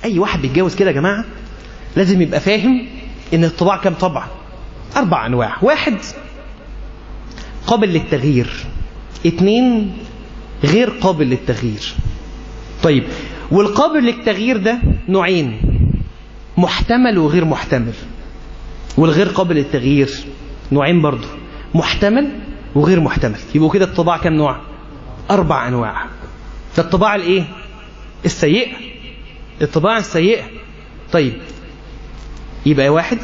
اي واحد بيتجوز كده يا جماعه لازم يبقى فاهم ان الطباع كام طبع اربع انواع واحد قابل للتغيير اتنين غير قابل للتغيير طيب والقابل للتغيير ده نوعين محتمل وغير محتمل والغير قابل للتغيير نوعين برضه محتمل وغير محتمل يبقوا كده الطباع كام نوع اربع انواع فالطباع الايه السيئه الطباع السيئه طيب يبقى واحد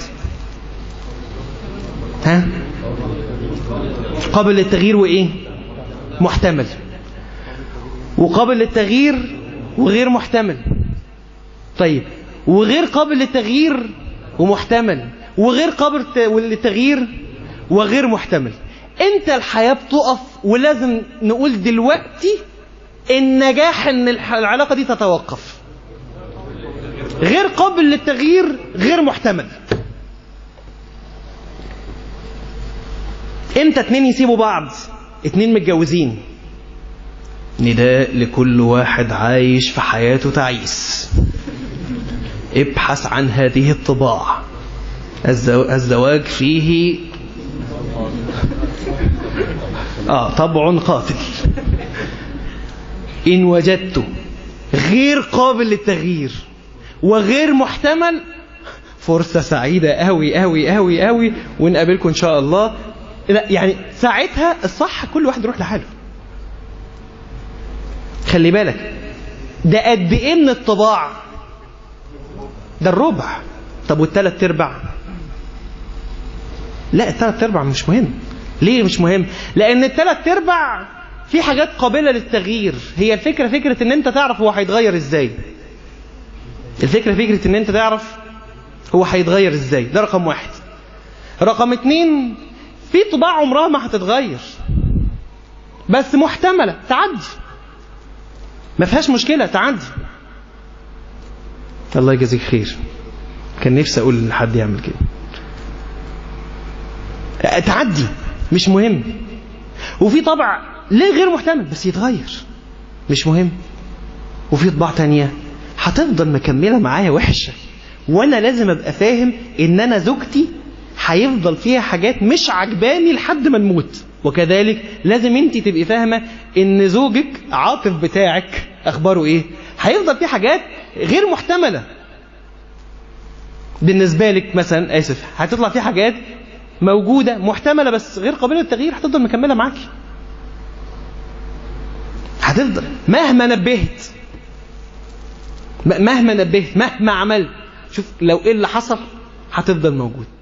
ها قابل للتغيير وايه محتمل وقابل للتغيير وغير محتمل طيب وغير قابل للتغيير ومحتمل وغير قابل للتغيير وغير محتمل انت الحياة بتقف ولازم نقول دلوقتي النجاح ان العلاقة دي تتوقف غير قابل للتغيير غير محتمل امتى اتنين يسيبوا بعض اتنين متجوزين نداء لكل واحد عايش في حياته تعيس ابحث عن هذه الطباع الزواج فيه آه طبع قاتل إن وجدت غير قابل للتغيير وغير محتمل فرصة سعيدة أوي أوي أوي أوي ونقابلكم إن شاء الله لا يعني ساعتها الصح كل واحد يروح لحاله خلي بالك ده قد ايه من الطباع ده الربع طب والثلاث ارباع لا الثلاث ارباع مش مهم ليه مش مهم لان الثلاث ارباع في حاجات قابلة للتغيير هي الفكرة فكرة ان انت تعرف هو هيتغير ازاي الفكرة فكرة ان انت تعرف هو هيتغير ازاي ده رقم واحد رقم اتنين في طباع عمرها ما هتتغير بس محتملة تعدي ما فيهاش مشكلة تعدي الله يجازيك خير كان نفسي اقول لحد يعمل كده تعدي مش مهم وفي طبع ليه غير محتمل بس يتغير مش مهم وفي طباع تانية هتفضل مكملة معايا وحشة وانا لازم ابقى فاهم ان انا زوجتي هيفضل فيها حاجات مش عجباني لحد ما نموت وكذلك لازم انت تبقي فاهمة ان زوجك عاطف بتاعك اخباره ايه هيفضل فيه حاجات غير محتملة بالنسبة لك مثلا اسف هتطلع فيه حاجات موجودة محتملة بس غير قابلة للتغيير هتفضل مكملة معاكي هتفضل مهما نبهت مهما نبهت مهما عملت شوف لو ايه اللي حصل هتفضل موجود